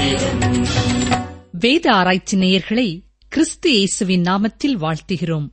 வேத ஆராய்ச்சி நேயர்களை கிறிஸ்து இயேசுவின் நாமத்தில் வாழ்த்துகிறோம்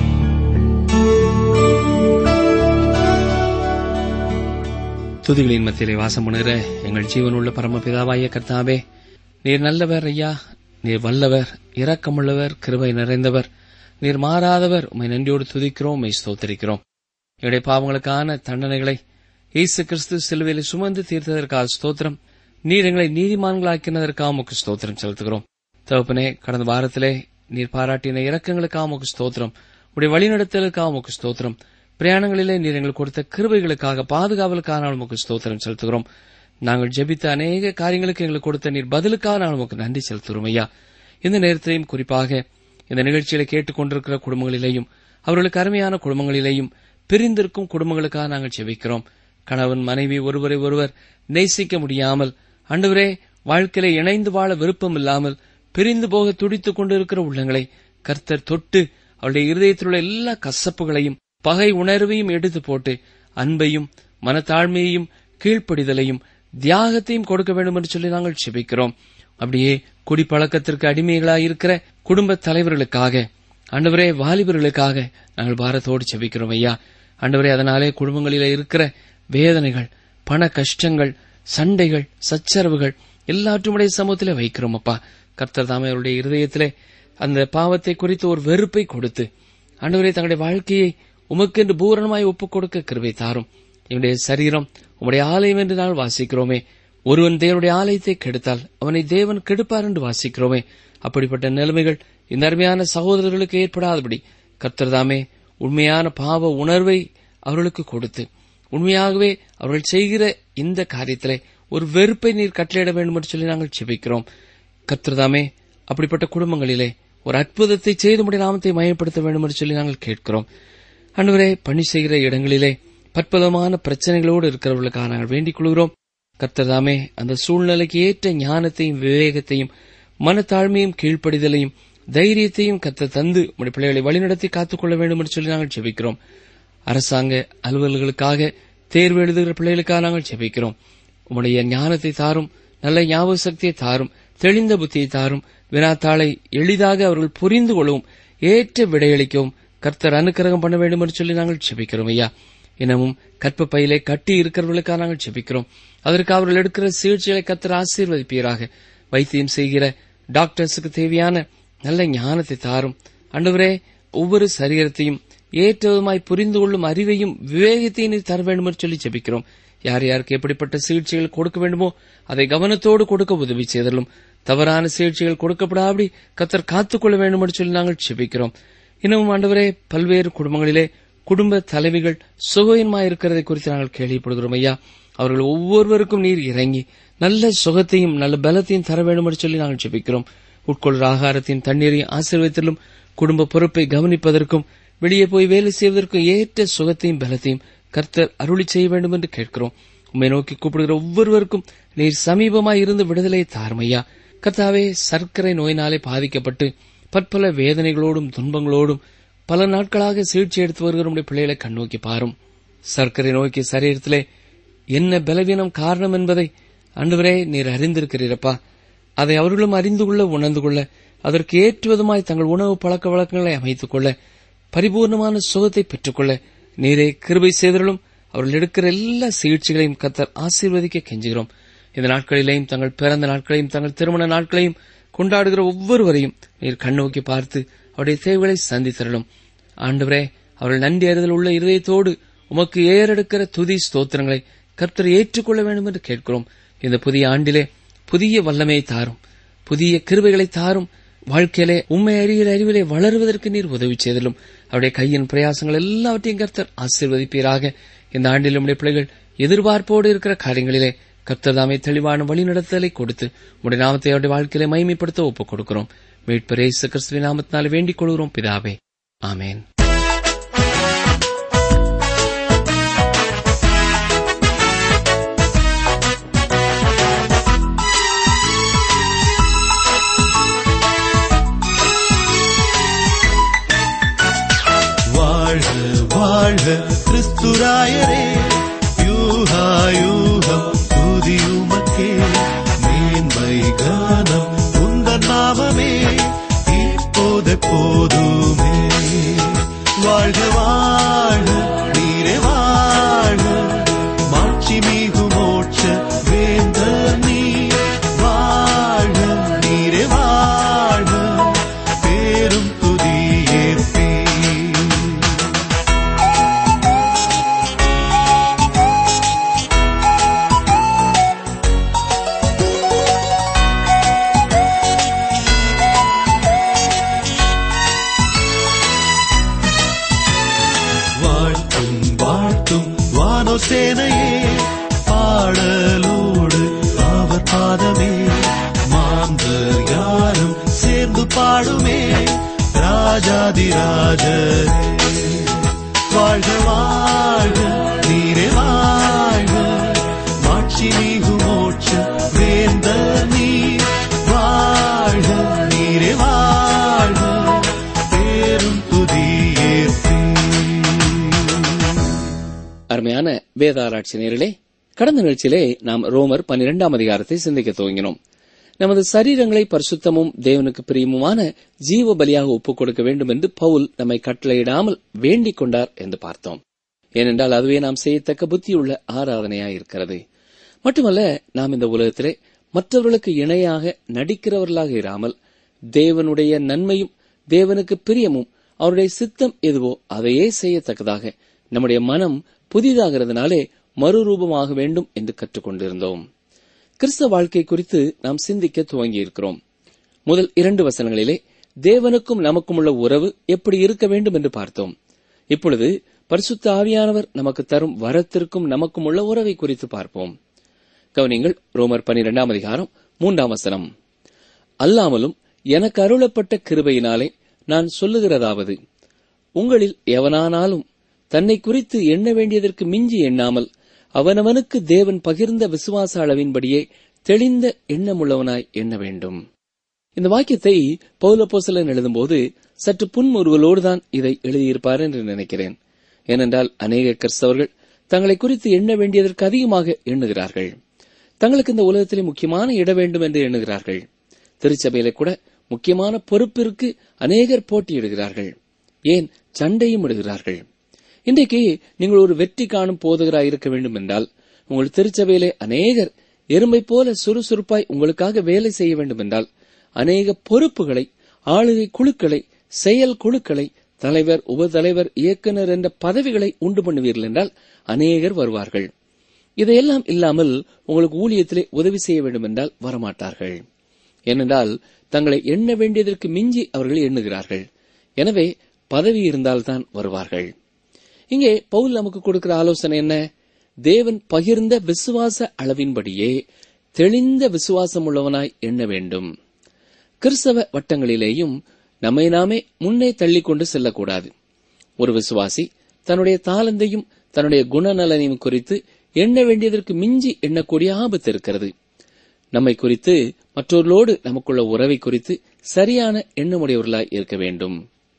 துதிகளின் மத்தியிலே வாசம் பண்ணுகிற எங்கள் ஜீவனுள்ள பரமபிதாவாய கர்த்தாவே நீர் நல்லவர் ஐயா நீர் வல்லவர் இரக்கமுள்ளவர் கிருபை நிறைந்தவர் நீர் மாறாதவர் உம்மை நன்றியோடு துதிக்கிறோம் உம்மை ஸ்தோத்தரிக்கிறோம் எங்களுடைய பாவங்களுக்கான தண்டனைகளை இயேசு கிறிஸ்து சிலுவையில் சுமந்து தீர்த்ததற்காக ஸ்தோத்திரம் நீர் எங்களை நீதிமான்களாக்கினதற்காக உமக்கு ஸ்தோத்திரம் செலுத்துகிறோம் தகப்பனே கடந்த வாரத்திலே நீர் பாராட்டின இரக்கங்களுக்காக உமக்கு ஸ்தோத்திரம் உடைய வழிநடத்தலுக்காக உமக்கு ஸ்தோத்திரம் பிரயாணங்களிலே நீர் எங்களுக்கு கொடுத்த கிருபைகளுக்காக பாதுகாவலுக்காக நாங்கள் உமக்கு ஸ்தோத்திரம் செலுத்துகிறோம் நாங்கள் ஜெபித்த அநேக காரியங்களுக்கு எங்களுக்கு கொடுத்த நீர் பதிலுக்காக நாங்கள் உமக்கு நன்றி செலுத்துகிறோம் ஐயா இந்த நேரத்திலையும் குறிப்பாக இந்த நிகழ்ச்சியில கேட்டுக்கொண்டிருக்கிற குடும்பங்களிலேயும் அவர்களுக்கு அருமையான குடும்பங்களிலேயும் பிரிந்திருக்கும் குடும்பங்களுக்காக நாங்கள் ஜெபிக்கிறோம் கணவன் மனைவி ஒருவரை ஒருவர் நேசிக்க முடியாமல் அன்றுவரே வாழ்க்கையில இணைந்து வாழ விருப்பம் இல்லாமல் பிரிந்து போக துடித்துக் கொண்டிருக்கிற உள்ளங்களை கர்த்தர் தொட்டு அவருடைய இருதயத்தில் உள்ள எல்லா கசப்புகளையும் பகை உணர்வையும் எடுத்து போட்டு அன்பையும் மனத்தாழ்மையையும் கீழ்ப்படிதலையும் தியாகத்தையும் கொடுக்க வேண்டும் என்று சொல்லி நாங்கள் செபிக்கிறோம் அப்படியே குடிப்பழக்கத்திற்கு அடிமைகளாயிருக்கிற குடும்ப தலைவர்களுக்காக ஆண்டவரே வாலிபர்களுக்காக நாங்கள் பாரத்தோடு செபிக்கிறோம் ஐயா ஆண்டவரே அதனாலே குடும்பங்களிலே இருக்கிற வேதனைகள் பண கஷ்டங்கள் சண்டைகள் சச்சரவுகள் எல்லாற்றுமுடைய சமூகத்திலே வைக்கிறோம் அப்பா கர்த்தர் தாமே அவருடைய இருதயத்திலே அந்த பாவத்தை குறித்து ஒரு வெறுப்பை கொடுத்து ஆண்டவரே தங்களுடைய வாழ்க்கையை உமக்கென்று பூரணமாய் ஒப்புக் கொடுக்க கிருபை தாரும் என்னுடைய சரீரம் உம்முடைய ஆலயம் என்று நாள் வாசிக்கிறோமே ஒருவன் தேவனுடைய ஆலயத்தை கெடுத்தால் அவனை தேவன் கெடுப்பார் என்று வாசிக்கிறோமே அப்படிப்பட்ட நிலைமைகள் இந்த அருமையான சகோதரர்களுக்கு ஏற்படாதபடி கர்த்தர்தாமே உண்மையான பாவ உணர்வை அவர்களுக்கு கொடுத்து உண்மையாகவே அவர்கள் செய்கிற இந்த காரியத்திலே ஒரு வெறுப்பை நீர் கட்டளையிட வேண்டும் என்று சொல்லி நாங்கள் செபிக்கிறோம் கர்த்தர்தாமே அப்படிப்பட்ட குடும்பங்களிலே ஒரு அற்புதத்தை செய்து முடிய நாமத்தை மயப்படுத்த வேண்டும் என்று சொல்லி நாங்கள் கேட்கிறோம் அன்றுவரே பணி செய்கிற இடங்களிலே பற்பதமான பிரச்சனைகளோடு இருக்கிறவர்களுக்காக நாங்கள் வேண்டிக் கொள்கிறோம் கர்த்தர்தாமே அந்த சூழ்நிலைக்கு ஏற்ற ஞானத்தையும் விவேகத்தையும் மனத்தாழ்மையும் கீழ்ப்படிதலையும் தைரியத்தையும் கத்த தந்து உடைய பிள்ளைகளை வழிநடத்தி காத்துக்கொள்ள வேண்டும் என்று சொல்லி நாங்கள் ஜெபிக்கிறோம் அரசாங்க அலுவல்களுக்காக தேர்வு எழுதுகிற பிள்ளைகளுக்காக நாங்கள் ஜெபிக்கிறோம் உம்முடைய ஞானத்தை தாரும் நல்ல ஞாபக சக்தியை தாரும் தெளிந்த புத்தியை தாரும் வினாத்தாளை எளிதாக அவர்கள் புரிந்து கொள்ளவும் ஏற்ற விடையளிக்கவும் கர்த்தர் அனுக்கிரகம் பண்ண வேண்டும் என்று சொல்லி நாங்கள் ஜெபிக்கிறோம் ஐயா இன்னமும் கற்ப பையிலே கட்டி இருக்கிறவர்களுக்காக நாங்கள் ஜெபிக்கிறோம் அதற்கு அவர்கள் எடுக்கிற சிகிச்சைகளை கர்த்தர் ஆசீர்வதிப்பீராக வைத்தியம் செய்கிற டாக்டர்ஸுக்கு தேவையான நல்ல ஞானத்தை தாரும் அன்றுவரே ஒவ்வொரு சரீரத்தையும் ஏற்றதுமாய் புரிந்து கொள்ளும் அறிவையும் விவேகத்தையும் நீர் தர வேண்டும் என்று சொல்லி ஜெபிக்கிறோம் யார் யாருக்கு எப்படிப்பட்ட சிகிச்சைகள் கொடுக்க வேண்டுமோ அதை கவனத்தோடு கொடுக்க உதவி செய்தலும் தவறான சிகிச்சைகள் கொடுக்கப்படாபடி கத்தர் காத்துக்கொள்ள வேண்டும் என்று சொல்லி நாங்கள் ஜெபிக்கிறோம் இன்னமும் ஆண்டவரே பல்வேறு குடும்பங்களிலே குடும்ப தலைவிகள் சுகவீனமாயிருக்கிறதை குறித்து நாங்கள் கேள்விப்படுகிறோம் ஐயா அவர்கள் ஒவ்வொருவருக்கும் நீர் இறங்கி நல்ல சுகத்தையும் நல்ல பலத்தையும் தர வேண்டும் என்று சொல்லி நாங்கள் ஜெபிக்கிறோம் உட்கொள்கிற ஆகாரத்தையும் தண்ணீரையும் ஆசீர்வதித்தலும் குடும்ப பொறுப்பை கவனிப்பதற்கும் வெளியே போய் வேலை செய்வதற்கும் ஏற்ற சுகத்தையும் பலத்தையும் கர்த்தர் அருளி செய்ய வேண்டும் என்று கேட்கிறோம் உம்மை நோக்கி கூப்பிடுகிற ஒவ்வொருவருக்கும் நீர் சமீபமாய் இருந்து விடுதலையை தாருமையா கர்த்தாவே சர்க்கரை நோயினாலே பாதிக்கப்பட்டு பற்பல வேதனைகளோடும் துன்பங்களோடும் பல நாட்களாக சிகிச்சை எடுத்து வருகிற நம்முடைய பிள்ளைகளை கண்ணோக்கி பாரும் சர்க்கரை நோய்க்கு சரீரத்திலே என்ன பலவீனம் காரணம் என்பதை அன்றுவரே நீர் அறிந்திருக்கிறீரப்பா அதை அவர்களும் அறிந்து கொள்ள உணர்ந்து கொள்ள அதற்கு ஏற்றுவதுமாய் தங்கள் உணவு பழக்க வழக்கங்களை அமைத்துக் கொள்ள பரிபூர்ணமான சுகத்தை பெற்றுக்கொள்ள நீரே கிருபை செய்தலும் அவர்கள் எடுக்கிற எல்லா சிகிச்சைகளையும் கத்தர் ஆசீர்வதிக்க கெஞ்சுகிறோம் இந்த நாட்களிலேயும் தங்கள் பிறந்த நாட்களையும் தங்கள் திருமண நாட்களையும் கொண்டாடுகிற ஒவ்வொருவரையும் நீர் கண்ணோக்கி பார்த்து அவருடைய தேவைகளை சந்தித்தரலும் ஆண்டவரே அவர்கள் நன்றி அறிதல் உள்ள இருதயத்தோடு உமக்கு ஏறெடுக்கிற துதி ஸ்தோத்திரங்களை கர்த்தர் ஏற்றுக்கொள்ள வேண்டும் என்று கேட்கிறோம் இந்த புதிய ஆண்டிலே புதிய வல்லமையை தாரும் புதிய கிருபைகளை தாரும் வாழ்க்கையிலே உண்மை அறிகிற அறிவிலே வளருவதற்கு நீர் உதவி செய்தலும் அவருடைய கையின் பிரயாசங்கள் எல்லாவற்றையும் கர்த்தர் ஆசீர்வதிப்பீராக இந்த ஆண்டில் நம்முடைய பிள்ளைகள் எதிர்பார்ப்போடு இருக்கிற காரியங்களிலே கர்த்தர் தாமே தெளிவான வழிநடத்தலை கொடுத்து உடைய நாமத்தை அவருடைய வாழ்க்கையிலே மகிமைப்படுத்த ஒப்புக் கொடுக்கிறோம் மீட்பரே கிறிஸ்துவின் நாமத்தினாலே வேண்டிக் கொள்கிறோம் பிதாவே ஆமேன் வாழ்க வாழ்க கிறிஸ்துராயரே யூகா யூகம் துதியுமக்கே மேன்மை கன ராஜாதிராஜரே வாழ்க வாழ்க நீரே வாழ்க மாட்சி நீகு மோட்ச வேந்த நீ வாழ்க நீரே வாழ்க பேரும் துதியேற்பே அருமையான வேதாராய்ச்சி நேரிலே கடந்த நிகழ்ச்சியிலே நாம் ரோமர் பன்னிரெண்டாம் அதிகாரத்தை சிந்திக்க துவங்கினோம் நமது சரீரங்களை பரிசுத்தமும் தேவனுக்கு பிரியமுமான ஜீவ பலியாக ஒப்புக் கொடுக்க வேண்டும் என்று பவுல் நம்மை கட்டளையிடாமல் வேண்டிக் கொண்டார் என்று பார்த்தோம் ஏனென்றால் அதுவே நாம் செய்யத்தக்க புத்தியுள்ள ஆராதனையாயிருக்கிறது மட்டுமல்ல நாம் இந்த உலகத்திலே மற்றவர்களுக்கு இணையாக நடிக்கிறவர்களாக இராமல் தேவனுடைய நன்மையும் தேவனுக்கு பிரியமும் அவருடைய சித்தம் எதுவோ அதையே செய்யத்தக்கதாக நம்முடைய மனம் புதிதாகிறதுனாலே மறுரூபமாக வேண்டும் என்று கற்றுக்கொண்டிருந்தோம் கிறிஸ்தவ வாழ்க்கை குறித்து நாம் சிந்திக்க துவங்கியிருக்கிறோம் முதல் இரண்டு வசனங்களிலே தேவனுக்கும் நமக்கும் உள்ள உறவு எப்படி இருக்க வேண்டும் என்று பார்த்தோம் இப்பொழுது பரிசுத்த ஆவியானவர் நமக்கு தரும் வரத்திற்கும் நமக்கும் உள்ள உறவை குறித்து பார்ப்போம் கவனிங்கள் ரோமர் பனிரெண்டாம் அதிகாரம் மூன்றாம் வசனம் அல்லாமலும் எனக்கு அருளப்பட்ட கிருபையினாலே நான் சொல்லுகிறதாவது உங்களில் எவனானாலும் தன்னை குறித்து எண்ண வேண்டியதற்கு மிஞ்சி எண்ணாமல் அவனவனுக்கு தேவன் பகிர்ந்த விசுவாச அளவின்படியே தெளிந்த எண்ணமுள்ளவனாய் எண்ண வேண்டும் இந்த வாக்கியத்தை பௌலப்போசலன் எழுதும்போது சற்று புன்முறுவலோடுதான் இதை எழுதியிருப்பார் என்று நினைக்கிறேன் ஏனென்றால் அநேக கிறிஸ்தவர்கள் தங்களை குறித்து எண்ண வேண்டியதற்கு அதிகமாக எண்ணுகிறார்கள் தங்களுக்கு இந்த உலகத்திலே முக்கியமான இட வேண்டும் என்று எண்ணுகிறார்கள் திருச்சபையிலே கூட முக்கியமான பொறுப்பிற்கு அநேகர் போட்டியிடுகிறார்கள் ஏன் சண்டையும் இடுகிறார்கள் இன்றைக்கு நீங்கள் ஒரு வெற்றி காணும் போதகராய் இருக்க வேண்டும் என்றால் உங்கள் திருச்சபையிலே அநேகர் எறும்பை போல சுறுசுறுப்பாய் உங்களுக்காக வேலை செய்ய வேண்டும் என்றால் அநேக பொறுப்புகளை ஆளுகை குழுக்களை செயல் குழுக்களை தலைவர் உபதலைவர் இயக்குனர் என்ற பதவிகளை உண்டு பண்ணுவீர்கள் என்றால் அநேகர் வருவார்கள் இதையெல்லாம் இல்லாமல் உங்களுக்கு ஊழியத்திலே உதவி செய்ய வேண்டும் என்றால் வரமாட்டார்கள் ஏனென்றால் தங்களை எண்ண வேண்டியதற்கு மிஞ்சி அவர்கள் எண்ணுகிறார்கள் எனவே பதவி இருந்தால்தான் வருவார்கள் இங்கே பவுல் நமக்கு கொடுக்கிற ஆலோசனை என்ன தேவன் பகிர்ந்த விசுவாச அளவின்படியே தெளிந்த விசுவாசம் உள்ளவனாய் எண்ண வேண்டும் கிறிஸ்தவ வட்டங்களிலேயும் நம்மை நாமே முன்னே தள்ளிக்கொண்டு செல்லக்கூடாது ஒரு விசுவாசி தன்னுடைய தாளந்தையும் தன்னுடைய குணநலனையும் குறித்து எண்ண வேண்டியதற்கு மிஞ்சி எண்ணக்கூடிய ஆபத்து இருக்கிறது நம்மை குறித்து மற்றவர்களோடு நமக்குள்ள உறவை குறித்து சரியான எண்ணமுடையவர்களாய் இருக்க வேண்டும்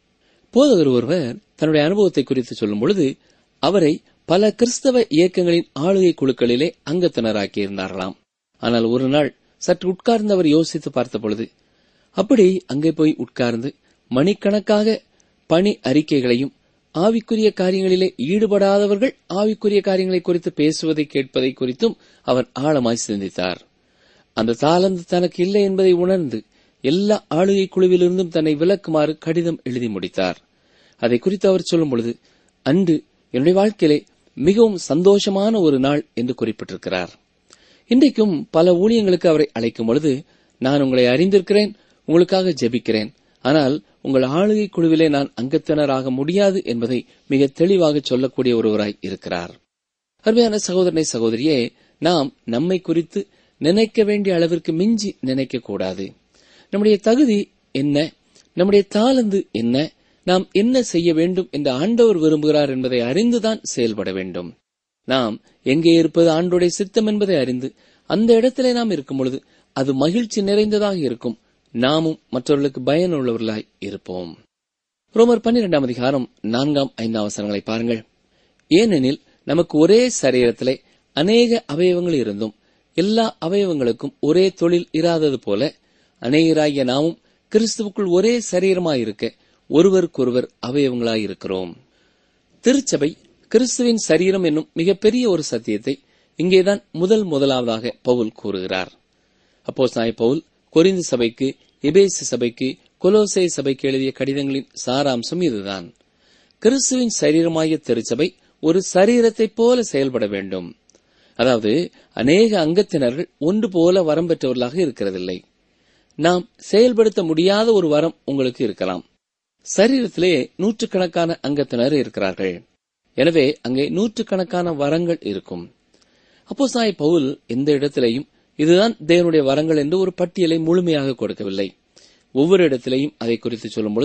போதகர் ஒருவர் தன்னுடைய அனுபவத்தை குறித்து சொல்லும் பொழுது அவரை பல கிறிஸ்தவ இயக்கங்களின் ஆளுகை குழுக்களிலே அங்கத்தினராக்கி இருந்தார்களாம் ஆனால் ஒரு நாள் சற்று உட்கார்ந்து அவர் யோசித்து பார்த்த பொழுது அப்படி அங்கே போய் உட்கார்ந்து மணிக்கணக்காக பணி அறிக்கைகளையும் ஆவிக்குரிய காரியங்களிலே ஈடுபடாதவர்கள் ஆவிக்குரிய காரியங்களை குறித்து பேசுவதை கேட்பதை குறித்தும் அவர் ஆழமாய் சிந்தித்தார் அந்த தாளந்து தனக்கு இல்லை என்பதை உணர்ந்து எல்லா ஆளுகை குழுவிலிருந்தும் தன்னை விலக்குமாறு கடிதம் எழுதி முடித்தார் அதை குறித்து அவர் சொல்லும் பொழுது அன்று என்னுடைய வாழ்க்கையிலே மிகவும் சந்தோஷமான ஒரு நாள் என்று குறிப்பிட்டிருக்கிறார் இன்றைக்கும் பல ஊழியங்களுக்கு அவரை அழைக்கும் பொழுது நான் உங்களை அறிந்திருக்கிறேன் உங்களுக்காக ஜெபிக்கிறேன் ஆனால் உங்கள் ஆளுகை குழுவிலே நான் அங்கத்தினராக முடியாது என்பதை மிக தெளிவாக சொல்லக்கூடிய ஒருவராய் இருக்கிறார் அருமையான சகோதரனை சகோதரியே நாம் நம்மை குறித்து நினைக்க வேண்டிய அளவிற்கு மிஞ்சி நினைக்க கூடாது நம்முடைய தகுதி என்ன நம்முடைய தாளந்து என்ன நாம் என்ன செய்ய வேண்டும் என்று ஆண்டவர் விரும்புகிறார் என்பதை அறிந்துதான் செயல்பட வேண்டும் நாம் எங்கே இருப்பது ஆண்டோடைய சித்தம் என்பதை அறிந்து அந்த இடத்திலே நாம் இருக்கும் பொழுது அது மகிழ்ச்சி நிறைந்ததாக இருக்கும் நாமும் மற்றவர்களுக்கு பயனுள்ளவர்களாய் இருப்போம் ரோமர் பன்னிரெண்டாம் அதிகாரம் நான்காம் ஐந்தாம் வசனங்களை பாருங்கள் ஏனெனில் நமக்கு ஒரே சரீரத்திலே அநேக அவயவங்கள் இருந்தும் எல்லா அவயவங்களுக்கும் ஒரே தொழில் இராதது போல அநேகராகிய நாமும் கிறிஸ்துவுக்குள் ஒரே சரீரமாயிருக்க ஒருவருக்கொருவர் அவயவங்களாயிருக்கிறோம் திருச்சபை கிறிஸ்துவின் சரீரம் என்னும் மிகப்பெரிய ஒரு சத்தியத்தை இங்கேதான் முதல் முதலாவதாக பவுல் கூறுகிறார் அப்போ சாய் பவுல் கொரிந்து சபைக்கு எபேசு சபைக்கு கொலோசே சபைக்கு எழுதிய கடிதங்களின் சாராம்சம் இதுதான் கிறிஸ்துவின் சரீரமாகிய திருச்சபை ஒரு சரீரத்தைப் போல செயல்பட வேண்டும் அதாவது அநேக அங்கத்தினர்கள் ஒன்று போல வரம் பெற்றவர்களாக இருக்கிறதில்லை நாம் செயல்படுத்த முடியாத ஒரு வரம் உங்களுக்கு இருக்கலாம் சரீரத்திலே நூற்றுக்கணக்கான அங்கத்தினர் இருக்கிறார்கள் எனவே அங்கே நூற்றுக்கணக்கான வரங்கள் இருக்கும் அப்போ சாய் பவுல் எந்த இடத்திலேயும் இதுதான் தேவனுடைய வரங்கள் என்று ஒரு பட்டியலை முழுமையாக கொடுக்கவில்லை ஒவ்வொரு இடத்திலேயும் அதை குறித்து சொல்லும் பொழுது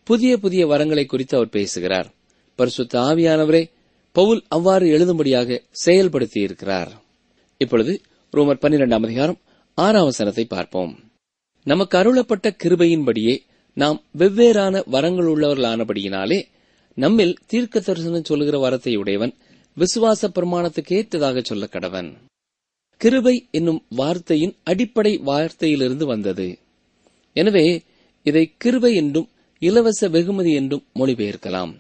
புதிய புதிய வரங்களை குறித்து அவர் பேசுகிறார் பரிசுத்த ஆவியானவரே பவுல் அவ்வாறு எழுதும்படியாக செயல்படுத்தியிருக்கிறார் இப்பொழுது ரோமர் பன்னிரெண்டாம் அதிகாரம் ஆறாம் வசனத்தை பார்ப்போம் நமக்கு அருளப்பட்ட கிருபையின்படியே நாம் வெவ்வேறான வரங்கள் உள்ளவர்களானபடியினாலே நம்மில் தீர்க்க தரிசனம் சொல்லுகிற வரத்தை உடையவன் விசுவாச பிரமாணத்துக்கு ஏற்றதாக சொல்ல கடவன் கிருபை என்னும் வார்த்தையின் அடிப்படை வார்த்தையிலிருந்து வந்தது எனவே இதை கிருபை என்றும் இலவச வெகுமதி என்றும் மொழிபெயர்க்கலாம்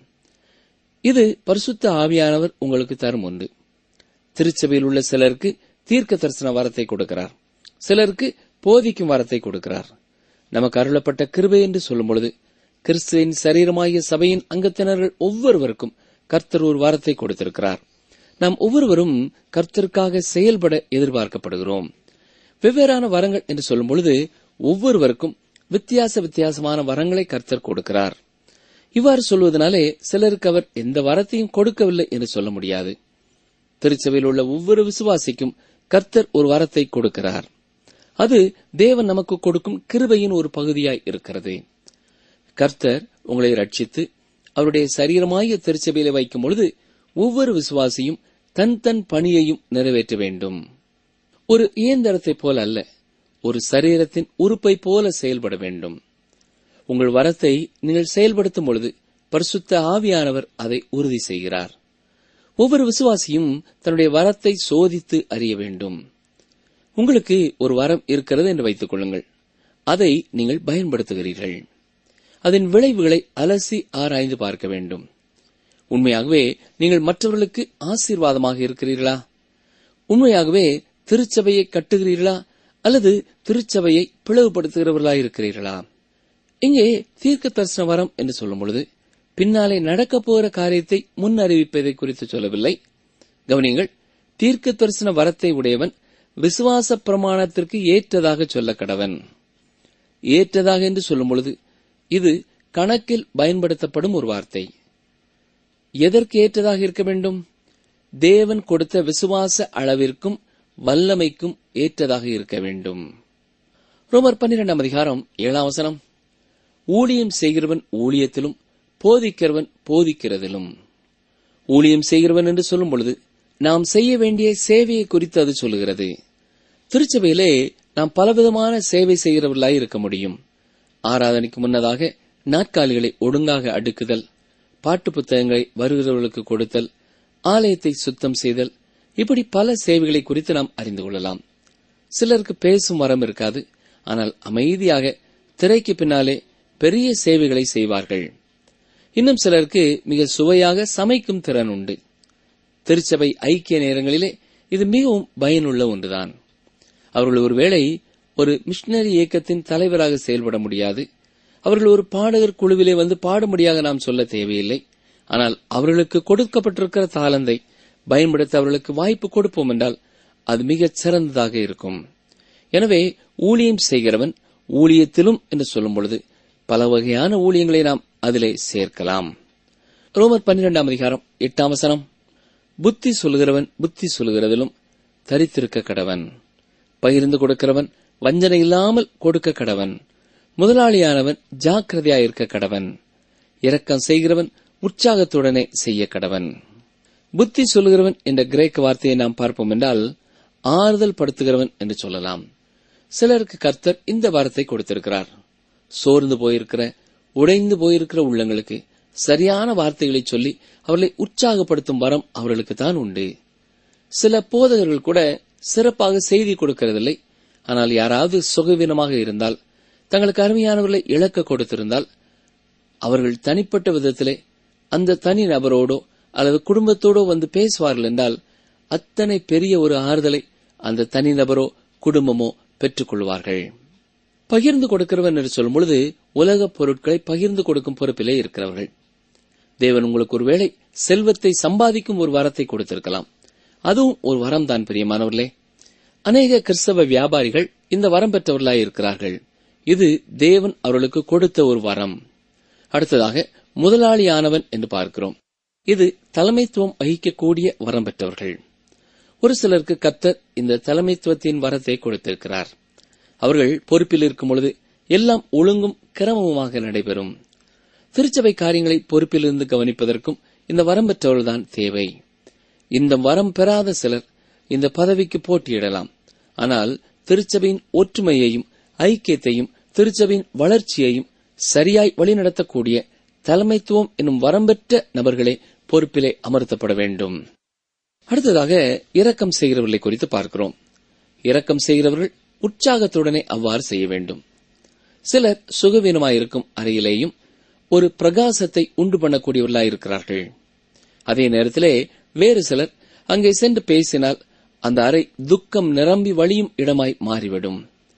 இது பரிசுத்த ஆவியானவர் உங்களுக்கு தரும் ஒன்று திருச்சபையில் உள்ள சிலருக்கு தீர்க்க தரிசன வரத்தை கொடுக்கிறார் சிலருக்கு போதிக்கும் வரத்தை கொடுக்கிறார் நமக்கு அருளப்பட்ட கிருபை என்று சொல்லும் பொழுது கிறிஸ்துவின் சரீரமாகிய சபையின் அங்கத்தினர்கள் ஒவ்வொருவருக்கும் கர்த்தர் ஒரு வரத்தை கொடுத்திருக்கிறார் நாம் ஒவ்வொருவரும் கர்த்தருக்காக செயல்பட எதிர்பார்க்கப்படுகிறோம் வெவ்வேறான வரங்கள் என்று சொல்லும் பொழுது ஒவ்வொருவருக்கும் வித்தியாச வித்தியாசமான வரங்களை கர்த்தர் கொடுக்கிறார் இவ்வாறு சொல்வதனாலே சிலருக்கு அவர் எந்த வரத்தையும் கொடுக்கவில்லை என்று சொல்ல முடியாது திருச்சபையில் உள்ள ஒவ்வொரு விசுவாசிக்கும் கர்த்தர் ஒரு வரத்தை கொடுக்கிறார் அது தேவன் நமக்கு கொடுக்கும் கிருபையின் ஒரு பகுதியாய் இருக்கிறது கர்த்தர் உங்களை ரட்சித்து அவருடைய சரீரமாகிய திருச்சபையில வைக்கும் பொழுது ஒவ்வொரு விசுவாசியும் தன் தன் பணியையும் நிறைவேற்ற வேண்டும் ஒரு இயந்திரத்தைப் போல அல்ல ஒரு சரீரத்தின் உறுப்பை போல செயல்பட வேண்டும் உங்கள் வரத்தை நீங்கள் செயல்படுத்தும் பொழுது பரிசுத்த ஆவியானவர் அதை உறுதி செய்கிறார் ஒவ்வொரு விசுவாசியும் தன்னுடைய வரத்தை சோதித்து அறிய வேண்டும் உங்களுக்கு ஒரு வரம் இருக்கிறது என்று வைத்துக் கொள்ளுங்கள் அதை நீங்கள் பயன்படுத்துகிறீர்கள் அதன் விளைவுகளை அலசி ஆராய்ந்து பார்க்க வேண்டும் உண்மையாகவே நீங்கள் மற்றவர்களுக்கு ஆசீர்வாதமாக இருக்கிறீர்களா உண்மையாகவே திருச்சபையை கட்டுகிறீர்களா அல்லது திருச்சபையை பிளவுபடுத்துகிறவர்களா இருக்கிறீர்களா இங்கே தீர்க்க தரிசன வரம் என்று சொல்லும் பொழுது பின்னாலே நடக்கப் போகிற காரியத்தை முன் அறிவிப்பதை குறித்து சொல்லவில்லை கவனியங்கள் தீர்க்க தரிசன வரத்தை உடையவன் விசுவாச பிரமாணத்திற்கு ஏற்றதாக சொல்ல கடவன் ஏற்றதாக என்று சொல்லும் பொழுது இது கணக்கில் பயன்படுத்தப்படும் ஒரு வார்த்தை எதற்கு ஏற்றதாக இருக்க வேண்டும் தேவன் கொடுத்த விசுவாச அளவிற்கும் வல்லமைக்கும் ஏற்றதாக இருக்க வேண்டும் ரோமர் பன்னிரெண்டாம் அதிகாரம் ஏழாம் வசனம் ஊழியம் செய்கிறவன் ஊழியத்திலும் போதிக்கிறவன் போதிக்கிறதிலும் ஊழியம் செய்கிறவன் என்று சொல்லும் பொழுது நாம் செய்ய வேண்டிய சேவையை குறித்து அது சொல்லுகிறது திருச்சபையிலே நாம் பலவிதமான சேவை செய்கிறவர்களாய் இருக்க முடியும் ஆராதனைக்கு முன்னதாக நாட்காலிகளை ஒழுங்காக அடுக்குதல் பாட்டு புத்தகங்களை வருகிறவர்களுக்கு கொடுத்தல் ஆலயத்தை சுத்தம் செய்தல் இப்படி பல சேவைகளை குறித்து நாம் அறிந்து கொள்ளலாம் சிலருக்கு பேசும் வரம் இருக்காது ஆனால் அமைதியாக திரைக்கு பின்னாலே பெரிய சேவைகளை செய்வார்கள் இன்னும் சிலருக்கு மிக சுவையாக சமைக்கும் திறன் உண்டு திருச்சபை ஐக்கிய நேரங்களிலே இது மிகவும் பயனுள்ள ஒன்றுதான் அவர்கள் ஒருவேளை ஒரு மிஷினரி இயக்கத்தின் தலைவராக செயல்பட முடியாது அவர்கள் ஒரு பாடகர் குழுவிலே வந்து பாடும்படியாக நாம் சொல்ல தேவையில்லை ஆனால் அவர்களுக்கு கொடுக்கப்பட்டிருக்கிற தாளந்தை பயன்படுத்த அவர்களுக்கு வாய்ப்பு கொடுப்போம் என்றால் அது மிகச் சிறந்ததாக இருக்கும் எனவே ஊழியம் செய்கிறவன் ஊழியத்திலும் என்று சொல்லும் பொழுது பல வகையான ஊழியங்களை நாம் அதிலே சேர்க்கலாம் ரோமர் பன்னிரெண்டாம் அதிகாரம் எட்டாம் வசனம் புத்தி சொல்கிறவன் புத்தி சொல்கிறதிலும் தரித்திருக்க கடவன் பகிர்ந்து கொடுக்கிறவன் வஞ்சனை இல்லாமல் கொடுக்க கடவன் முதலாளியானவன் ஜாக்கிரதையாயிருக்க கடவன் இரக்கம் செய்கிறவன் உற்சாகத்துடனே செய்ய கடவன் புத்தி சொல்லுகிறவன் என்ற கிரேக்க வார்த்தையை நாம் பார்ப்போம் என்றால் ஆறுதல் படுத்துகிறவன் என்று சொல்லலாம் சிலருக்கு கர்த்தர் இந்த வார்த்தை கொடுத்திருக்கிறார் சோர்ந்து போயிருக்கிற உடைந்து போயிருக்கிற உள்ளங்களுக்கு சரியான வார்த்தைகளை சொல்லி அவர்களை உற்சாகப்படுத்தும் வரம் அவர்களுக்கு தான் உண்டு சில போதகர்கள் கூட சிறப்பாக செய்தி கொடுக்கிறதில்லை ஆனால் யாராவது சுகவீனமாக இருந்தால் தங்களுக்கு அருமையானவர்களை இழக்க கொடுத்திருந்தால் அவர்கள் தனிப்பட்ட விதத்திலே அந்த தனி நபரோடோ அல்லது குடும்பத்தோடோ வந்து பேசுவார்கள் என்றால் அத்தனை பெரிய ஒரு ஆறுதலை அந்த தனி நபரோ குடும்பமோ பெற்றுக் கொள்வார்கள் பகிர்ந்து கொடுக்கிறவன் என்று சொல்லும் பொழுது உலகப் பொருட்களை பகிர்ந்து கொடுக்கும் பொறுப்பிலே இருக்கிறவர்கள் தேவன் உங்களுக்கு ஒருவேளை செல்வத்தை சம்பாதிக்கும் ஒரு வரத்தை கொடுத்திருக்கலாம் அதுவும் ஒரு வரம் தான் பிரியமானவர்களே அநேக கிறிஸ்தவ வியாபாரிகள் இந்த வரம் பெற்றவர்களாய் இருக்கிறார்கள் இது தேவன் அவர்களுக்கு கொடுத்த ஒரு வரம் அடுத்ததாக முதலாளியானவன் என்று பார்க்கிறோம் இது தலைமைத்துவம் வகிக்கக்கூடிய வரம் பெற்றவர்கள் ஒரு சிலருக்கு கத்தர் இந்த தலைமைத்துவத்தின் வரத்தை கொடுத்திருக்கிறார் அவர்கள் பொறுப்பில் இருக்கும் பொழுது எல்லாம் ஒழுங்கும் கிரமமுமாக நடைபெறும் திருச்சபை காரியங்களை பொறுப்பிலிருந்து கவனிப்பதற்கும் இந்த வரம் பெற்றவர்கள்தான் தேவை இந்த வரம் பெறாத சிலர் இந்த பதவிக்கு போட்டியிடலாம் ஆனால் திருச்சபையின் ஒற்றுமையையும் ஐக்கியத்தையும் திருச்சபையின் வளர்ச்சியையும் சரியாய் வழிநடத்தக்கூடிய தலைமைத்துவம் என்னும் வரம் பெற்ற நபர்களே பொறுப்பிலே அமர்த்தப்பட வேண்டும் அடுத்ததாக இரக்கம் செய்கிறவர்களை குறித்து பார்க்கிறோம் இரக்கம் செய்கிறவர்கள் உற்சாகத்துடனே அவ்வாறு செய்ய வேண்டும் சிலர் சுகவீனமாயிருக்கும் அறையிலேயும் ஒரு பிரகாசத்தை உண்டு பண்ணக்கூடியவர்களாயிருக்கிறார்கள் அதே நேரத்திலே வேறு சிலர் அங்கே சென்று பேசினால் அந்த அறை துக்கம் நிரம்பி வழியும் இடமாய் மாறிவிடும்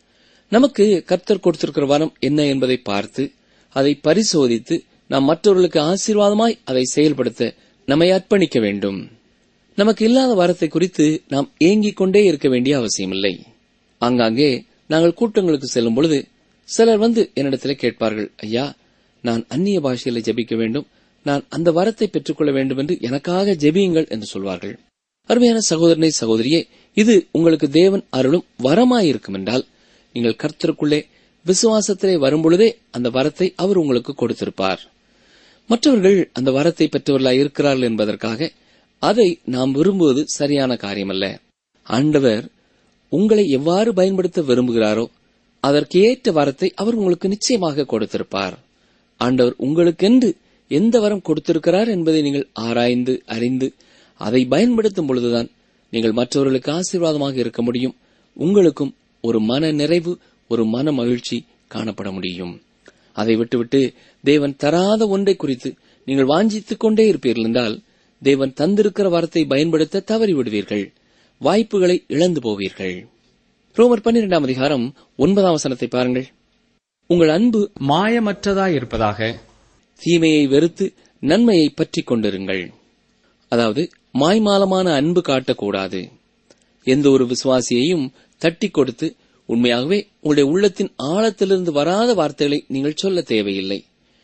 நமக்கு கர்த்தர் கொடுத்திருக்கிற வரம் என்ன என்பதை பார்த்து அதை பரிசோதித்து நாம் மற்றவர்களுக்கு ஆசீர்வாதமாய் அதை செயல்படுத்த நம்மை அர்ப்பணிக்க வேண்டும் நமக்கு இல்லாத வரத்தை குறித்து நாம் ஏங்கிக் கொண்டே இருக்க வேண்டிய அவசியமில்லை ஆங்காங்கே நாங்கள் கூட்டங்களுக்கு செல்லும் பொழுது சிலர் வந்து என்னிடத்திலே கேட்பார்கள் ஐயா நான் அந்நிய பாஷையில ஜெபிக்க வேண்டும் நான் அந்த வரத்தை பெற்றுக்கொள்ள வேண்டும் என்று எனக்காக ஜெபியுங்கள் என்று சொல்வார்கள் அருமையான சகோதரனை சகோதரியே இது உங்களுக்கு தேவன் அருளும் வரமாயிருக்கும் என்றால் நீங்கள் கர்த்தருக்குள்ளே விசுவாசத்திலே வரும்பொழுதே அந்த வரத்தை அவர் உங்களுக்கு கொடுத்திருப்பார் மற்றவர்கள் அந்த வரத்தை பெற்றவர்களாய் இருக்கிறார்கள் என்பதற்காக அதை நாம் விரும்புவது சரியான காரியமல்ல ஆண்டவர் உங்களை எவ்வாறு பயன்படுத்த விரும்புகிறாரோ அதற்கு ஏற்ற வரத்தை அவர் உங்களுக்கு நிச்சயமாக கொடுத்திருப்பார் ஆண்டவர் உங்களுக்கென்று எந்த வரம் கொடுத்திருக்கிறார் என்பதை நீங்கள் ஆராய்ந்து அறிந்து அதை பயன்படுத்தும் பொழுதுதான் நீங்கள் மற்றவர்களுக்கு ஆசீர்வாதமாக இருக்க முடியும் உங்களுக்கும் ஒரு மன நிறைவு ஒரு மன மகிழ்ச்சி காணப்பட முடியும் அதை விட்டுவிட்டு தேவன் தராத ஒன்றை குறித்து நீங்கள் வாஞ்சித்துக் கொண்டே இருப்பீர்கள் என்றால் தேவன் தந்திருக்கிற வரத்தை பயன்படுத்த தவறி விடுவீர்கள் வாய்ப்புகளை இழந்து போவீர்கள் ரோமர் பன்னிரெண்டாம் அதிகாரம் ஒன்பதாம் வசனத்தை பாருங்கள் உங்கள் அன்பு மாயமற்றதாயிருப்பதாக தீமையை வெறுத்து நன்மையை பற்றிக் கொண்டிருங்கள் அதாவது மாய்மாலமான அன்பு காட்டக்கூடாது எந்த ஒரு விசுவாசியையும் தட்டி கொடுத்து உண்மையாகவே உங்களுடைய உள்ளத்தின் ஆழத்திலிருந்து வராத வார்த்தைகளை நீங்கள் சொல்ல தேவையில்லை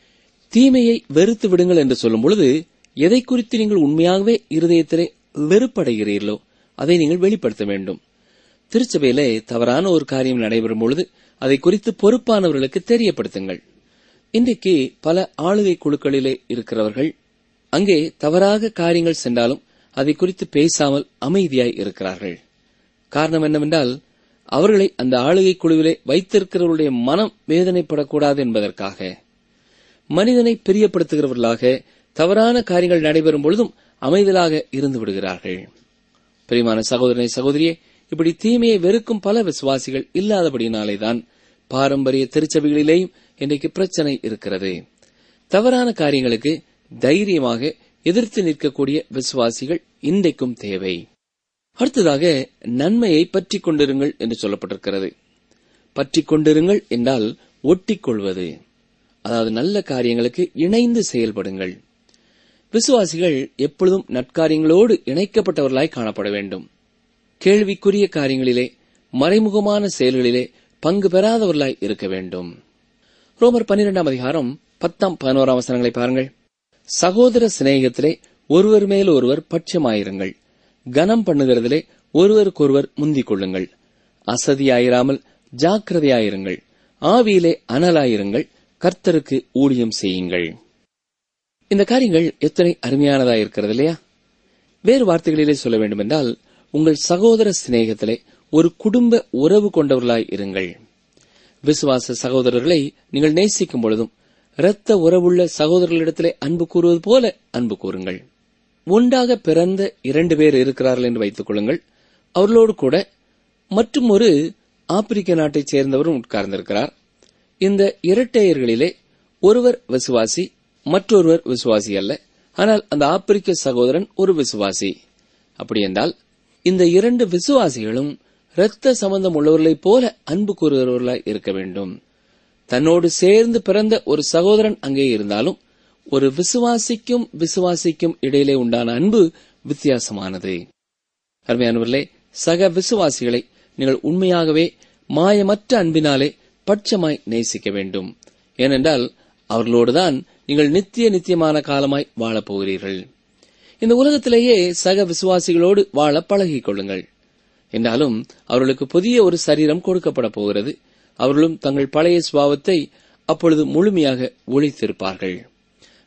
தீமையை வெறுத்து விடுங்கள் என்று சொல்லும் பொழுது எதை குறித்து நீங்கள் உண்மையாகவே இருதயத்திலே வெறுப்படைகிறீர்களோ அதை நீங்கள் வெளிப்படுத்த வேண்டும் திருச்சபையிலே தவறான ஒரு காரியம் நடைபெறும் பொழுது அதை குறித்து பொறுப்பானவர்களுக்கு தெரியப்படுத்துங்கள் இன்றைக்கு பல ஆளுகை குழுக்களிலே இருக்கிறவர்கள் அங்கே தவறாக காரியங்கள் சென்றாலும் அதை குறித்து பேசாமல் அமைதியாய் இருக்கிறார்கள் காரணம் என்னவென்றால் அவர்களை அந்த ஆளுகை குழுவிலே வைத்திருக்கிறவருடைய மனம் வேதனைப்படக்கூடாது என்பதற்காக மனிதனை பிரியப்படுத்துகிறவர்களாக தவறான காரியங்கள் நடைபெறும் பொழுதும் அமைதலாக இருந்து விடுகிறார்கள் பிரியமான சகோதரனை சகோதரியே இப்படி தீமையை வெறுக்கும் பல விசுவாசிகள் இல்லாதபடியினாலேதான் பாரம்பரிய திருச்சபைகளிலேயும் இன்றைக்கு பிரச்சனை இருக்கிறது தவறான காரியங்களுக்கு தைரியமாக எதிர்த்து நிற்கக்கூடிய விசுவாசிகள் இன்றைக்கும் தேவை அடுத்ததாக நன்மையை பற்றிக் கொண்டிருங்கள் என்று சொல்லப்பட்டிருக்கிறது பற்றிக் கொண்டிருங்கள் என்றால் ஒட்டிக் கொள்வது அதாவது நல்ல காரியங்களுக்கு இணைந்து செயல்படுங்கள் விசுவாசிகள் எப்பொழுதும் நற்காரியங்களோடு இணைக்கப்பட்டவர்களாய் காணப்பட வேண்டும் கேள்விக்குரிய காரியங்களிலே மறைமுகமான செயல்களிலே பங்கு பெறாதவர்களாய் இருக்க வேண்டும் ரோமர் பன்னிரெண்டாம் அதிகாரம் பத்தாம் பதினோராம் வசனங்களை பாருங்கள் சகோதர சிநேகத்திலே ஒருவர் மேல் ஒருவர் பட்சமாயிருங்கள் கனம் பண்ணுகிறதிலே ஒருவருக்கொருவர் முந்திக் கொள்ளுங்கள் அசதியாயிராமல் ஜாக்கிரதையாயிருங்கள் ஆவியிலே அனலாயிருங்கள் கர்த்தருக்கு ஊழியம் செய்யுங்கள் இந்த காரியங்கள் எத்தனை அருமையானதா இருக்கிறது இல்லையா வேறு வார்த்தைகளிலே சொல்ல வேண்டுமென்றால் உங்கள் சகோதர சிநேகத்திலே ஒரு குடும்ப உறவு கொண்டவர்களாய் இருங்கள் விசுவாச சகோதரர்களை நீங்கள் நேசிக்கும் பொழுதும் இரத்த உறவுள்ள சகோதரர்களிடத்திலே அன்பு கூறுவது போல அன்பு கூறுங்கள் ஒன்றாக பிறந்த இரண்டு பேர் இருக்கிறார்கள் என்று வைத்துக் கொள்ளுங்கள் அவர்களோடு கூட மற்றும் ஒரு ஆப்பிரிக்க நாட்டைச் சேர்ந்தவரும் உட்கார்ந்திருக்கிறார் இந்த இரட்டையர்களிலே ஒருவர் விசுவாசி மற்றொருவர் விசுவாசி அல்ல ஆனால் அந்த ஆப்பிரிக்க சகோதரன் ஒரு விசுவாசி அப்படி என்றால் இந்த இரண்டு விசுவாசிகளும் இரத்த சம்பந்தம் உள்ளவர்களைப் போல அன்பு கூறுகிறவர்களாய் இருக்க வேண்டும் தன்னோடு சேர்ந்து பிறந்த ஒரு சகோதரன் அங்கே இருந்தாலும் ஒரு விசுவாசிக்கும் விசுவாசிக்கும் இடையிலே உண்டான அன்பு வித்தியாசமானது அருமையானவர்களே சக விசுவாசிகளை நீங்கள் உண்மையாகவே மாயமற்ற அன்பினாலே பட்சமாய் நேசிக்க வேண்டும் ஏனென்றால் அவர்களோடுதான் நீங்கள் நித்திய நித்தியமான காலமாய் வாழப் போகிறீர்கள் இந்த உலகத்திலேயே சக விசுவாசிகளோடு வாழ பழகிக் கொள்ளுங்கள் என்றாலும் அவர்களுக்கு புதிய ஒரு சரீரம் கொடுக்கப்பட போகிறது அவர்களும் தங்கள் பழைய சுபாவத்தை அப்பொழுது முழுமையாக ஒழித்திருப்பார்கள்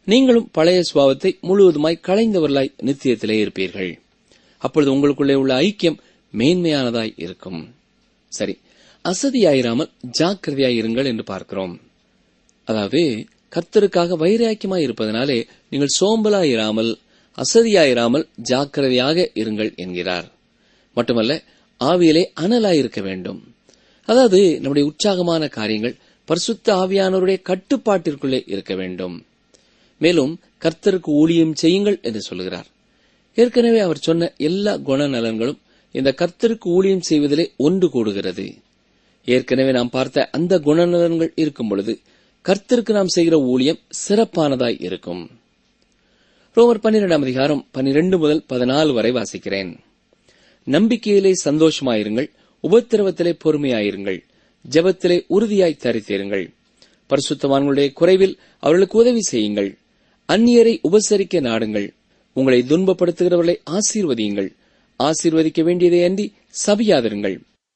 நீங்களும் பழைய சுபாவத்தை முழுவதுமாய் களைந்தவர்களாய் நித்தியத்திலே இருப்பீர்கள் அப்பொழுது உங்களுக்குள்ளே உள்ள ஐக்கியம் மேன்மையானதாய் இருக்கும் சரி அசதியாயிராமல் ஜாக்கிரதையாய் இருங்கள் என்று பார்க்கிறோம் அதாவது கர்த்தருக்காக வைராக்கியமாய் இருப்பதனாலே நீங்கள் சோம்பலாயிராமல் அசதியாயிராமல் ஜாக்கிரதையாக இருங்கள் என்கிறார் மட்டுமல்ல ஆவியிலே அனலாயிருக்க வேண்டும் அதாவது நம்முடைய உற்சாகமான காரியங்கள் பரிசுத்த ஆவியானவருடைய கட்டுப்பாட்டிற்குள்ளே இருக்க வேண்டும் மேலும் கர்த்தருக்கு ஊழியம் செய்யுங்கள் என்று சொல்கிறார் ஏற்கனவே அவர் சொன்ன எல்லா குணநலன்களும் இந்த கர்த்தருக்கு ஊழியம் செய்வதிலே ஒன்று கூடுகிறது ஏற்கனவே நாம் பார்த்த அந்த குணநலன்கள் இருக்கும் பொழுது கர்த்தருக்கு நாம் செய்கிற ஊழியம் சிறப்பானதாய் இருக்கும் ரோமர் பன்னிரெண்டாம் அதிகாரம் பன்னிரண்டு முதல் பதினாலு வரை வாசிக்கிறேன் நம்பிக்கையிலே சந்தோஷமாயிருங்கள் உபத்திரவத்திலே பொறுமையாயிருங்கள் ஜெபத்திலே உறுதியாய் தரித்திருங்கள் பரிசுத்தவான்களுடைய குறைவில் அவர்களுக்கு உதவி செய்யுங்கள் அந்நியரை உபசரிக்க நாடுங்கள் உங்களை துன்பப்படுத்துகிறவர்களை ஆசீர்வதியுங்கள் ஆசீர்வதிக்க வேண்டியதை அன்றி சபியாதிருங்கள்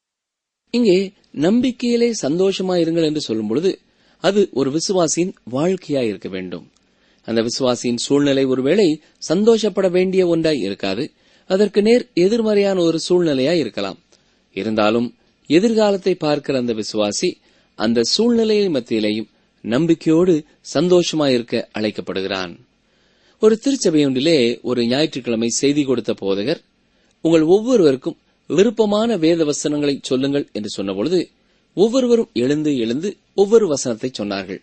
இங்கே நம்பிக்கையிலே சந்தோஷமாயிருங்கள் என்று சொல்லும் பொழுது அது ஒரு விசுவாசியின் வாழ்க்கையாய் இருக்க வேண்டும் அந்த விசுவாசியின் சூழ்நிலை ஒருவேளை சந்தோஷப்பட வேண்டிய ஒன்றாய் இருக்காது அதற்கு நேர் எதிர்மறையான ஒரு சூழ்நிலையாய் இருக்கலாம் இருந்தாலும் எதிர்காலத்தை பார்க்கிற அந்த விசுவாசி அந்த சூழ்நிலையின் மத்தியிலேயும் நம்பிக்கையோடு சந்தோஷமாயிருக்க அழைக்கப்படுகிறான் ஒரு திருச்சபை ஒன்றிலே ஒரு ஞாயிற்றுக்கிழமை செய்தி கொடுத்த போதகர் உங்கள் ஒவ்வொருவருக்கும் விருப்பமான வேத வசனங்களை சொல்லுங்கள் என்று சொன்னபொழுது ஒவ்வொருவரும் எழுந்து எழுந்து ஒவ்வொரு வசனத்தை சொன்னார்கள்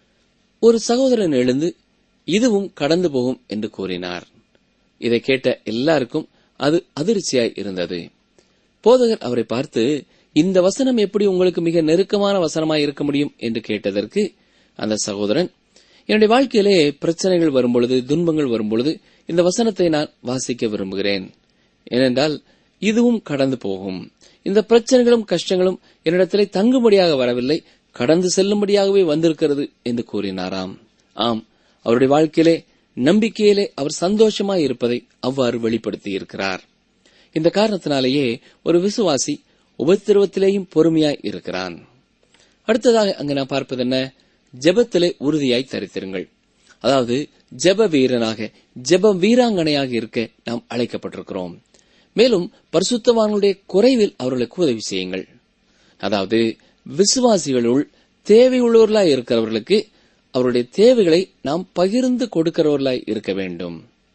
ஒரு சகோதரன் எழுந்து இதுவும் கடந்து போகும் என்று கூறினார் இதை கேட்ட எல்லாருக்கும் அது அதிர்ச்சியாய் இருந்தது போதகர் அவரை பார்த்து இந்த வசனம் எப்படி உங்களுக்கு மிக நெருக்கமான வசனமாய் இருக்க முடியும் என்று கேட்டதற்கு அந்த சகோதரன் என்னுடைய வாழ்க்கையிலே பிரச்சனைகள் வரும்பொழுது துன்பங்கள் வரும்பொழுது இந்த வசனத்தை நான் வாசிக்க விரும்புகிறேன் ஏனென்றால் இதுவும் கடந்து போகும் இந்த பிரச்சனைகளும் கஷ்டங்களும் என்னிடத்திலே தங்கும்படியாக வரவில்லை கடந்து செல்லும்படியாகவே வந்திருக்கிறது என்று கூறினாராம் ஆம் அவருடைய வாழ்க்கையிலே நம்பிக்கையிலே அவர் சந்தோஷமாய் இருப்பதை அவ்வாறு வெளிப்படுத்தி இருக்கிறார் இந்த காரணத்தினாலேயே ஒரு விசுவாசி உபத்திரவத்திலேயும் பொறுமையாய் இருக்கிறான் அடுத்ததாக அங்கு நான் பார்ப்பது என்ன ஜெபத்திலே உறுதியாய் தரித்திருங்கள் அதாவது ஜெப வீரனாக ஜெப வீராங்கனையாக இருக்க நாம் அழைக்கப்பட்டிருக்கிறோம் மேலும் பரிசுத்தவான்களுடைய குறைவில் அவர்களுக்கு உதவி செய்யுங்கள் அதாவது விசுவாசிகளுள் தேவையுள்ளவர்களாய் இருக்கிறவர்களுக்கு அவருடைய தேவைகளை நாம் பகிர்ந்து கொடுக்கிறவர்களாய் இருக்க வேண்டும்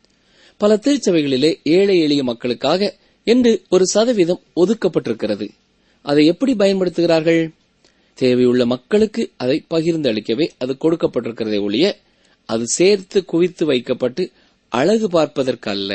பல திருச்சபைகளிலே ஏழை எளிய மக்களுக்காக என்று ஒரு சதவீதம் ஒதுக்கப்பட்டிருக்கிறது அதை எப்படி பயன்படுத்துகிறார்கள் தேவையுள்ள மக்களுக்கு அதை பகிர்ந்து அளிக்கவே அது கொடுக்கப்பட்டிருக்கிறதை ஒழிய அது சேர்த்து குவித்து வைக்கப்பட்டு அழகு பார்ப்பதற்கு அல்ல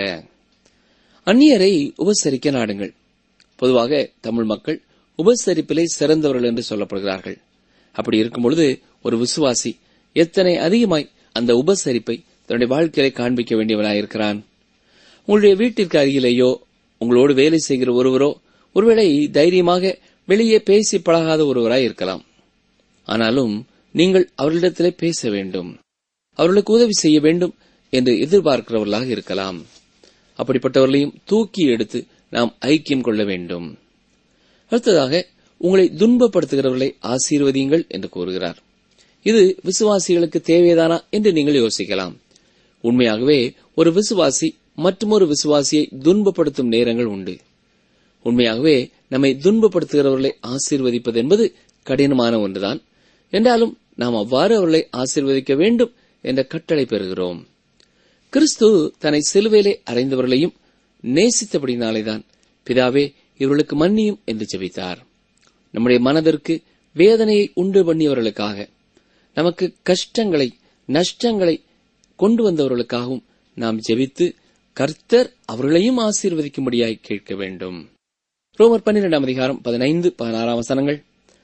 அந்நியரை உபசரிக்க நாடுங்கள் பொதுவாக தமிழ் மக்கள் உபசரிப்பிலே சிறந்தவர்கள் என்று சொல்லப்படுகிறார்கள் அப்படி இருக்கும் பொழுது ஒரு விசுவாசி எத்தனை அதிகமாய் அந்த உபசரிப்பை தன்னுடைய வாழ்க்கையை காண்பிக்க வேண்டியவனாயிருக்கிறான் உங்களுடைய வீட்டிற்கு அருகிலேயோ உங்களோடு வேலை செய்கிற ஒருவரோ ஒருவேளை தைரியமாக வெளியே பேசி பழகாத ஒருவராய் இருக்கலாம் ஆனாலும் நீங்கள் அவர்களிடத்திலே பேச வேண்டும் அவர்களுக்கு உதவி செய்ய வேண்டும் என்று எதிர்பார்க்கிறவர்களாக இருக்கலாம் அப்படிப்பட்டவர்களையும் தூக்கி எடுத்து நாம் ஐக்கியம் கொள்ள வேண்டும் அடுத்ததாக உங்களை துன்பப்படுத்துகிறவர்களை ஆசீர்வதியுங்கள் என்று கூறுகிறார் இது விசுவாசிகளுக்கு தேவைதானா என்று நீங்கள் யோசிக்கலாம் உண்மையாகவே ஒரு விசுவாசி மற்றொரு விசுவாசியை துன்பப்படுத்தும் நேரங்கள் உண்டு உண்மையாகவே நம்மை துன்பப்படுத்துகிறவர்களை ஆசீர்வதிப்பது என்பது கடினமான ஒன்றுதான் என்றாலும் நாம் அவ்வாறு அவர்களை ஆசீர்வதிக்க வேண்டும் என்ற கட்டளை பெறுகிறோம் கிறிஸ்து தன்னை சிலுவையிலே அறைந்தவர்களையும் நேசித்தபடினாலேதான் பிதாவே இவர்களுக்கு மன்னியும் என்று ஜெபித்தார் நம்முடைய மனதிற்கு வேதனையை உண்டு பண்ணியவர்களுக்காக நமக்கு கஷ்டங்களை நஷ்டங்களை கொண்டு வந்தவர்களுக்காகவும் நாம் ஜெபித்து கர்த்தர் அவர்களையும் ஆசீர்வதிக்கும்படியாய் கேட்க வேண்டும் ரோமர் பன்னிரெண்டாம் அதிகாரம் பதினைந்து பதினாறாம் வசனங்கள்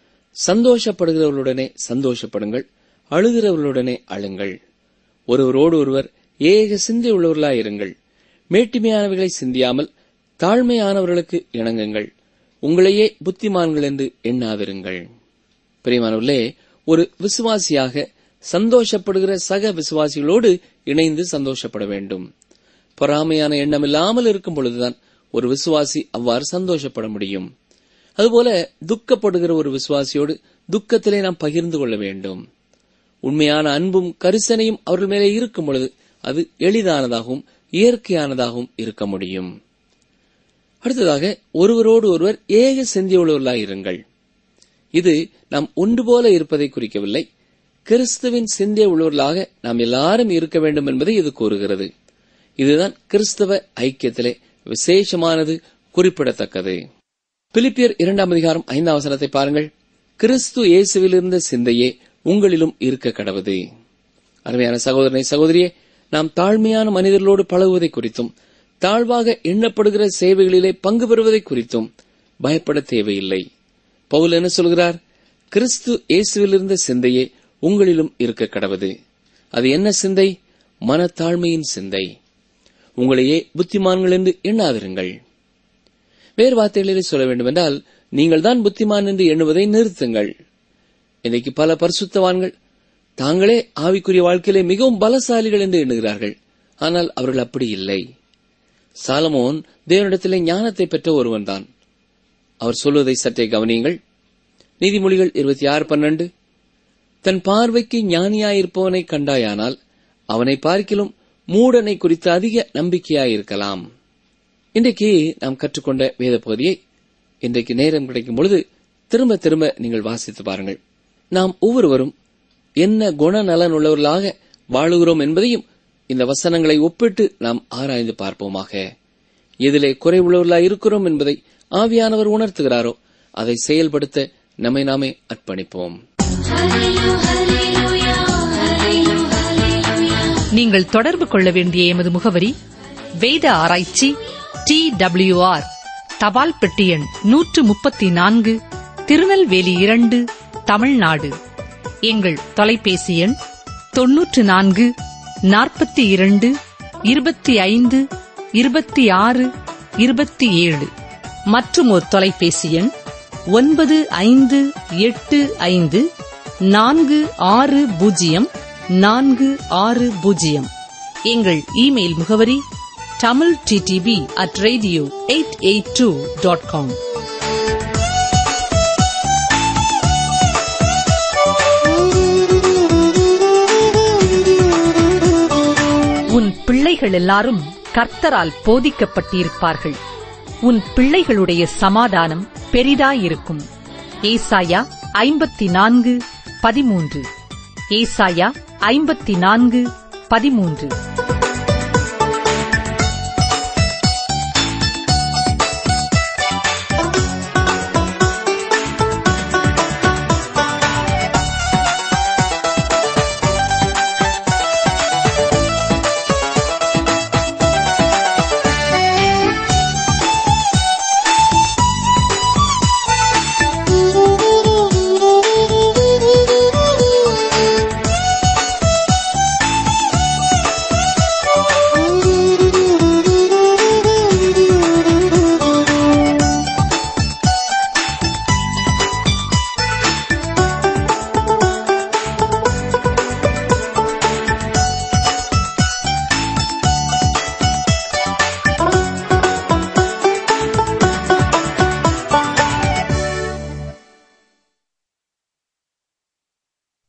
சந்தோஷப்படுகிறவர்களுடனே சந்தோஷப்படுங்கள் அழுகிறவர்களுடனே அழுங்கள் ஒருவரோடு ஒருவர் ஏக சிந்தை உள்ளவர்களாயிருங்கள் மேட்டிமையானவைகளை சிந்தியாமல் தாழ்மையானவர்களுக்கு இணங்குங்கள் உங்களையே புத்திமான்கள் என்று எண்ணாதிருங்கள் பிரியமானவர்களே ஒரு விசுவாசியாக சந்தோஷப்படுகிற சக விசுவாசிகளோடு இணைந்து சந்தோஷப்பட வேண்டும் பொறாமையான எண்ணம் இல்லாமல் இருக்கும் பொழுதுதான் ஒரு விசுவாசி அவ்வாறு சந்தோஷப்பட முடியும் அதுபோல துக்கப்படுகிற ஒரு விசுவாசியோடு துக்கத்திலே நாம் பகிர்ந்து கொள்ள வேண்டும் உண்மையான அன்பும் கரிசனையும் அவர்கள் மேலே இருக்கும் பொழுது அது எளிதானதாகவும் இயற்கையானதாகவும் இருக்க முடியும் அடுத்ததாக ஒருவரோடு ஒருவர் ஏக சிந்தியுள்ளவர்களாய் இருங்கள் இது நாம் ஒன்று போல இருப்பதை குறிக்கவில்லை கிறிஸ்துவின் சிந்திய உள்ளவர்களாக நாம் எல்லாரும் இருக்க வேண்டும் என்பதை இது கூறுகிறது இதுதான் கிறிஸ்தவ ஐக்கியத்திலே விசேஷமானது குறிப்பிடத்தக்கது பிலிப்பியர் இரண்டாம் அதிகாரம் ஐந்தாம் வசனத்தை பாருங்கள் கிறிஸ்து இயேசுவில் இருந்த சிந்தையே உங்களிலும் இருக்க கடவுது அருமையான சகோதரனை சகோதரியே நாம் தாழ்மையான மனிதர்களோடு பழகுவதை குறித்தும் தாழ்வாக எண்ணப்படுகிற சேவைகளிலே பங்கு பெறுவதை குறித்தும் பயப்பட தேவையில்லை பவுல் என்ன சொல்கிறார் கிறிஸ்து இயேசுவில் இருந்த சிந்தையே உங்களிலும் இருக்க கடவுது அது என்ன சிந்தை மனத்தாழ்மையின் சிந்தை உங்களையே புத்திமான்கள் என்று எண்ணாதிருங்கள் வேறு வார்த்தைகளிலே சொல்ல வேண்டுமென்றால் நீங்கள் தான் புத்திமான் என்று எண்ணுவதை நிறுத்துங்கள் இன்றைக்கு பல பரிசுத்தவான்கள் தாங்களே ஆவிக்குரிய வாழ்க்கையிலே மிகவும் பலசாலிகள் என்று எண்ணுகிறார்கள் ஆனால் அவர்கள் அப்படி இல்லை சாலமோன் தேவனிடத்திலே ஞானத்தை பெற்ற ஒருவன்தான் அவர் சொல்வதை சற்றே கவனியுங்கள் நீதிமொழிகள் இருபத்தி ஆறு பன்னெண்டு தன் பார்வைக்கு ஞானியாயிருப்பவனை கண்டாயானால் அவனை பார்க்கிலும் மூடனை குறித்து அதிக நம்பிக்கையாயிருக்கலாம் இன்றைக்கு நாம் கற்றுக்கொண்ட வேத பகுதியை இன்றைக்கு நேரம் கிடைக்கும் பொழுது திரும்ப திரும்ப நீங்கள் வாசித்து பாருங்கள் நாம் ஒவ்வொருவரும் என்ன குணநலன் உள்ளவர்களாக வாழுகிறோம் என்பதையும் இந்த வசனங்களை ஒப்பிட்டு நாம் ஆராய்ந்து பார்ப்போமாக எதிலே குறைவுள்ளவர்களாய் இருக்கிறோம் என்பதை ஆவியானவர் உணர்த்துகிறாரோ அதை செயல்படுத்த நம்மை நாமே அர்ப்பணிப்போம் நீங்கள் தொடர்பு கொள்ள வேண்டிய எமது முகவரி வேத ஆராய்ச்சி டி டபிள்யூ ஆர் தபால் பெட்டி எண் நூற்று முப்பத்தி நான்கு திருநெல்வேலி இரண்டு தமிழ்நாடு எங்கள் தொலைபேசி எண் தொன்னூற்று நான்கு நாற்பத்தி இரண்டு இருபத்தி ஐந்து இருபத்தி ஆறு இருபத்தி ஏழு மற்றும் ஒரு தொலைபேசி எண் ஒன்பது ஐந்து எட்டு ஐந்து நான்கு ஆறு பூஜ்ஜியம் நான்கு ஆறு பூஜ்ஜியம் எங்கள் இமெயில் முகவரி Tamil DTP at radio eight eight two dot com உன் பிள்ளைகள் எல்லாரும் கர்த்தரால் போதிக்கப்பட்டிருப்பார்கள் உன் பிள்ளைகளுடைய சமாதானம் பெரிதாயிருக்கும் ஏசாயா ஐம்பத்தி நான்கு பதிமூன்று ஏசாயா ஐம்பத்தி நான்கு பதிமூன்று